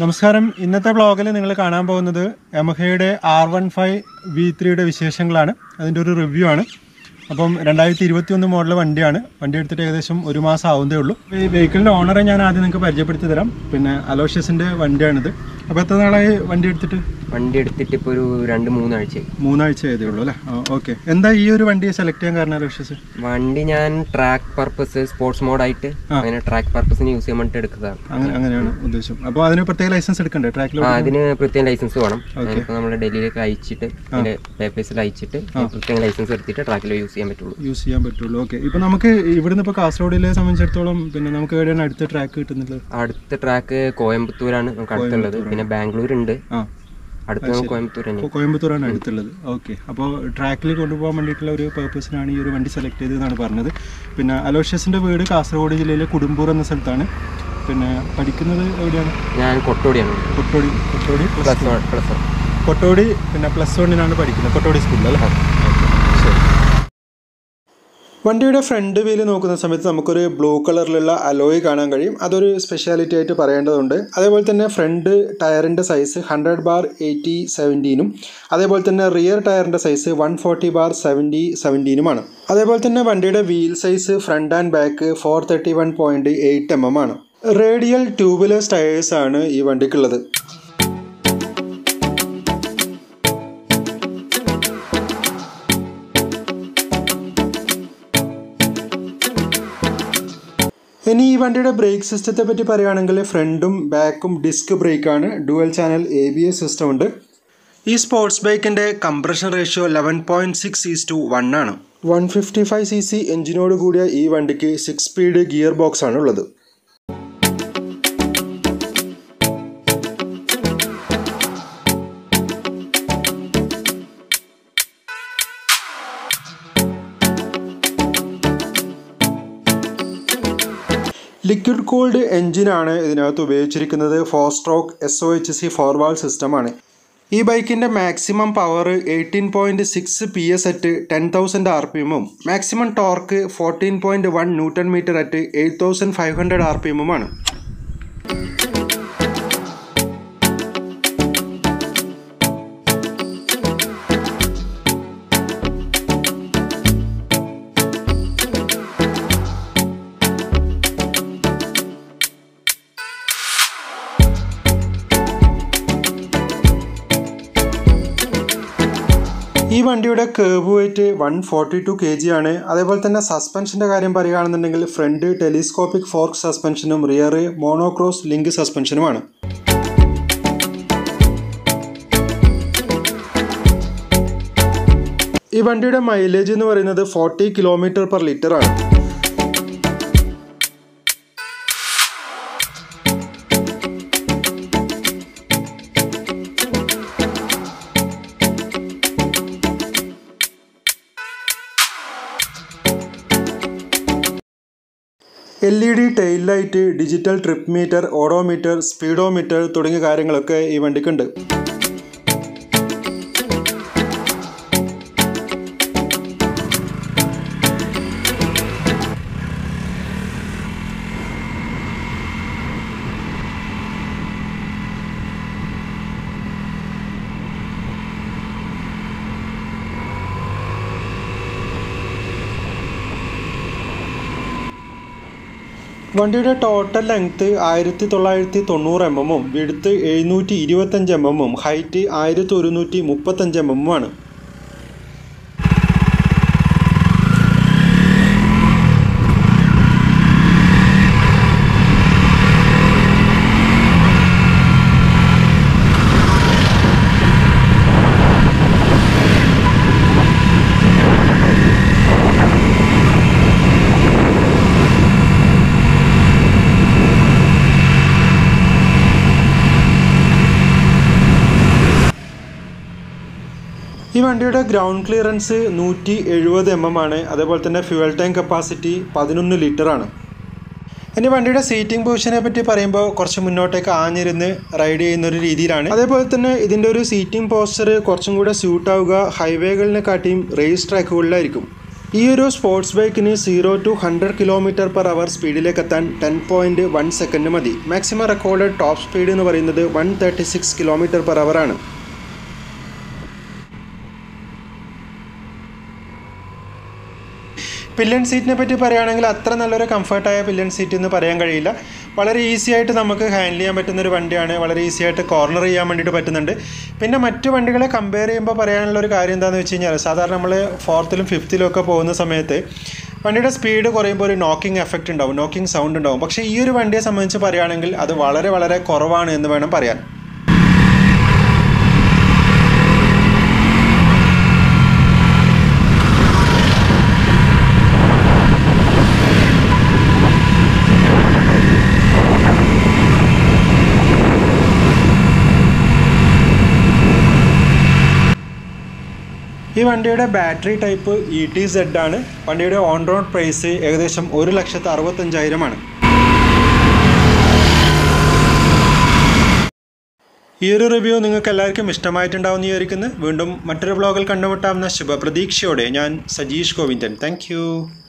നമസ്കാരം ഇന്നത്തെ ബ്ലോഗിൽ നിങ്ങൾ കാണാൻ പോകുന്നത് യമഹയുടെ ആർ വൺ ഫൈവ് വി ത്രീയുടെ വിശേഷങ്ങളാണ് അതിൻ്റെ ഒരു റിവ്യൂ ആണ് അപ്പം രണ്ടായിരത്തി ഇരുപത്തി ഒന്ന് മോഡൽ വണ്ടിയാണ് വണ്ടി എടുത്തിട്ട് ഏകദേശം ഒരു മാസം ആവുന്നേ ഉള്ളൂ ഈ വെഹിക്കിളിൻ്റെ ഓണറെ ഞാൻ ആദ്യം നിങ്ങൾക്ക് പരിചയപ്പെടുത്തി തരാം പിന്നെ അലോഷ്യസിൻ്റെ വണ്ടിയാണിത് അപ്പോൾ എത്ര നാളായി വണ്ടി എടുത്തിട്ട് വണ്ടി എടുത്തിട്ട് ഇപ്പോൾ ഒരു രണ്ട് മൂന്നാഴ്ചയായി മൂന്നാഴ്ച ആയതേ ഉള്ളൂ അല്ലേ ഓക്കെ എന്താ ഈ ഒരു വണ്ടി സെലക്ട് ചെയ്യാൻ കാരണം അലോഷ്യസ് വണ്ടി ഞാൻ ട്രാക്ക് പർപ്പസ് സ്പോർട്സ് മോഡായിട്ട് അങ്ങനെ ട്രാക്ക് പർപ്പസിന് യൂസ് ചെയ്യാൻ വേണ്ടിയിട്ട് എടുത്തതാണ് അങ്ങനെ അങ്ങനെയാണ് ഉദ്ദേശം അപ്പോൾ അതിന് പ്രത്യേക ലൈസൻസ് എടുക്കണ്ടേ ട്രാക്കിൽ ആ അതിന് പ്രത്യേക ലൈസൻസ് വേണം ഞാനിപ്പോൾ നമ്മുടെ ഡൽഹിയിലേക്ക് അയച്ചിട്ട് അതിന്റെ പേപ്പേഴ്സിൽ അയച്ചിട്ട് പ്രത്യേക ലൈസൻസ് എടുത്തിട്ട് ട്രാക്കിൽ യൂസ് ചെയ്യാൻ പറ്റുള്ളൂ യൂസ് ചെയ്യാൻ പറ്റുള്ളൂ ഓക്കെ ഇപ്പോൾ നമുക്ക് ഇവിടുന്ന് ഇപ്പോൾ കാസർഗോഡിലെ സംബന്ധിച്ചിടത്തോളം പിന്നെ നമുക്ക് എവിടെയാണ് അടുത്ത ട്രാക്ക് കിട്ടുന്നത് അടുത്ത ട്രാക്ക് കോയമ്പത്തൂരാണ് നമുക്ക് അടുത്തുള്ളത് പിന്നെ ബാംഗ്ലൂർ ഉണ്ട് ആ അടുത്ത് നമുക്ക് കോയമ്പത്തൂർ തന്നെ ഇപ്പോൾ കോയമ്പത്തൂരാണ് അടുത്തുള്ളത് ഓക്കെ അപ്പോൾ ട്രാക്കിൽ കൊണ്ടുപോകാൻ വേണ്ടിയിട്ടുള്ള ഒരു പേർപ്പസിനാണ് ഈ ഒരു വണ്ടി സെലക്ട് ചെയ്തതെന്നാണ് പറഞ്ഞത് പിന്നെ അലോഷ്യസിൻ്റെ വീട് കാസർഗോഡ് ജില്ലയിലെ കുടുംബൂർ എന്ന സ്ഥലത്താണ് പിന്നെ പഠിക്കുന്നത് എവിടെയാണ് ഞാൻ കൊട്ടോടിയാണ് Kottodi Kottodi plus plus one plus one Kottodi പിന്നെ പ്ലസ് വണ്ണിനാണ് പഠിക്കുന്നത് കൊട്ടോടി സ്കൂളിൽ അല്ലേ ശരി വണ്ടിയുടെ ഫ്രണ്ട് വീല് നോക്കുന്ന സമയത്ത് നമുക്കൊരു ബ്ലൂ കളറിലുള്ള അലോയ് കാണാൻ കഴിയും അതൊരു സ്പെഷ്യാലിറ്റി ആയിട്ട് പറയേണ്ടതുണ്ട് അതേപോലെ തന്നെ ഫ്രണ്ട് ടയറിൻ്റെ സൈസ് ഹൺഡ്രഡ് ബാർ എയ്റ്റി സെവൻറ്റീനും അതേപോലെ തന്നെ റിയർ ടയറിൻ്റെ size one forty bar seventy സെവൻറ്റീനുമാണ് അതേപോലെ തന്നെ വണ്ടിയുടെ wheel size front and back four thirty one point eight M M ആണ് റേഡിയൽ ട്യൂബുലെസ് ടയേഴ്സ് ആണ് ഈ വണ്ടിക്കുള്ളത് ഇനി ഈ വണ്ടിയുടെ ബ്രേക്ക് സിസ്റ്റത്തെ പറ്റി പറയുകയാണെങ്കിൽ ഫ്രണ്ടും ബാക്കും ഡിസ്ക് ബ്രേക്കാണ് dual channel A B S system ഉണ്ട് ഈ സ്പോർട്സ് ബൈക്കിൻ്റെ compression ratio eleven point six is to one ആണ് one fifty five C C എഞ്ചിനോട് കൂടിയ ഈ വണ്ടിക്ക് സിക്സ് സ്പീഡ് ഗിയർ ബോക്സ് ആണ് ഉള്ളത് ലിക്വിഡ് കൂൾഡ് എഞ്ചിനാണ് ഇതിനകത്ത് ഉപയോഗിച്ചിരിക്കുന്നത് four stroke S O H C four valve സിസ്റ്റമാണ് ഈ ബൈക്കിൻ്റെ maximum power eighteen point six P S at ten thousand R P എമ്മും maximum torque fourteen point one newton metre at eight thousand five hundred R P എമ്മുമാണ് ഈ വണ്ടിയുടെ kerb weight one forty two K G ആണ് അതേപോലെ തന്നെ സസ്പെൻഷൻ്റെ കാര്യം പറയുകയാണെന്നുണ്ടെങ്കിൽ ഫ്രണ്ട് ടെലിസ്കോപ്പിക് ഫോർക്ക് സസ്പെൻഷനും റിയർ മോണോക്രോസ് ലിങ്ക് സസ്പെൻഷനുമാണ് ഈ വണ്ടിയുടെ മൈലേജ് എന്ന് പറയുന്നത് ഫോർട്ടി കിലോമീറ്റർ പെർ ലിറ്റർ ആണ് L E D tail light digital trip metre odometer speedometer തുടങ്ങിയ കാര്യങ്ങളൊക്കെ ഈ വണ്ടിക്കുണ്ട് വണ്ടിയുടെ ടോട്ടൽ ലെങ്ത് ആയിരത്തി തൊള്ളായിരത്തി തൊണ്ണൂറ് എം എമ്മും വിടുത്ത് എഴുന്നൂറ്റി ഇരുപത്തഞ്ച് എം എമ്മും ഹൈറ്റ് ആയിരത്തി ഒരുന്നൂറ്റി മുപ്പത്തഞ്ച് എം എമ്മുമാണ് ഈ വണ്ടിയുടെ ഗ്രൗണ്ട് ക്ലിയറൻസ് നൂറ്റി എഴുപത് എം എം ആണ് അതേപോലെ തന്നെ ഫ്യൂവൽ ടാങ്ക് കപ്പാസിറ്റി പതിനൊന്ന് ലിറ്റർ ആണ് ഇനി വണ്ടിയുടെ സീറ്റിംഗ് പൊസിഷനെ പറ്റി പറയുമ്പോൾ കുറച്ച് മുന്നോട്ടേക്ക് ആഞ്ഞിരുന്ന് റൈഡ് ചെയ്യുന്ന ഒരു രീതിയിലാണ് അതേപോലെ തന്നെ ഇതിൻ്റെ ഒരു സീറ്റിംഗ് പോസ്റ്റർ കുറച്ചും കൂടെ സ്യൂട്ട് ആവുക ഹൈവേകളിനെ കാട്ടിയും റേസ് ട്രാക്കുകളിലായിരിക്കും ഈ ഒരു സ്പോർട്സ് ബൈക്കിന് zero to hundred kilometre per hour സ്പീഡിലേക്ക് എത്താൻ ടെൻ പോയിൻറ്റ് വൺ സെക്കൻഡ് മതി മാക്സിമം റെക്കോർഡ് ടോപ്പ് സ്പീഡ് എന്ന് പറയുന്നത് one thirty six kilometre per hour ആണ് പില്ലൻ സീറ്റിനെ പറ്റി പറയുകയാണെങ്കിൽ അത്ര നല്ലൊരു കംഫർട്ടായ പില്ലൻ സീറ്റ് എന്ന് പറയാൻ കഴിയില്ല വളരെ ഈസി ആയിട്ട് നമുക്ക് ഹാൻഡിൽ ചെയ്യാൻ പറ്റുന്ന ഒരു വണ്ടിയാണ് വളരെ ഈസി ആയിട്ട് കോർണർ ചെയ്യാൻ വേണ്ടിയിട്ട് പറ്റുന്നുണ്ട് പിന്നെ മറ്റു വണ്ടികളെ കമ്പയർ ചെയ്യുമ്പോൾ പറയാനുള്ള ഒരു കാര്യം എന്താണെന്ന് വെച്ച് കഴിഞ്ഞാൽ സാധാരണ നമ്മൾ ഫോർത്തിലും ഫിഫ്ത്തിലും ഒക്കെ പോകുന്ന സമയത്ത് വണ്ടിയുടെ സ്പീഡ് കുറയുമ്പോൾ ഒരു നോക്കിംഗ് എഫക്റ്റ് ഉണ്ടാവും നോക്കിംഗ് സൗണ്ട് ഉണ്ടാവും പക്ഷേ ഈ ഒരു വണ്ടിയെ സംബന്ധിച്ച് പറയുകയാണെങ്കിൽ അത് വളരെ വളരെ കുറവാണ് എന്ന് വേണം പറയാൻ ഈ വണ്ടിയുടെ battery type E T Z ആണ് വണ്ടിയുടെ ഓൺ റോഡ് പ്രൈസ് ഏകദേശം ഒരു ലക്ഷത്തി അറുപത്തഞ്ചായിരമാണ് ഈ ഒരു റിവ്യൂ നിങ്ങൾക്ക് എല്ലാവർക്കും ഇഷ്ടമായിട്ടുണ്ടാവുമെന്ന് വിചാരിക്കുന്നു വീണ്ടും മറ്റൊരു വ്ളോഗിൽ കണ്ടുമുട്ടാവുന്ന ശുഭപ്രതീക്ഷയോടെ ഞാൻ സജീഷ് ഗോവിന്ദൻ താങ്ക്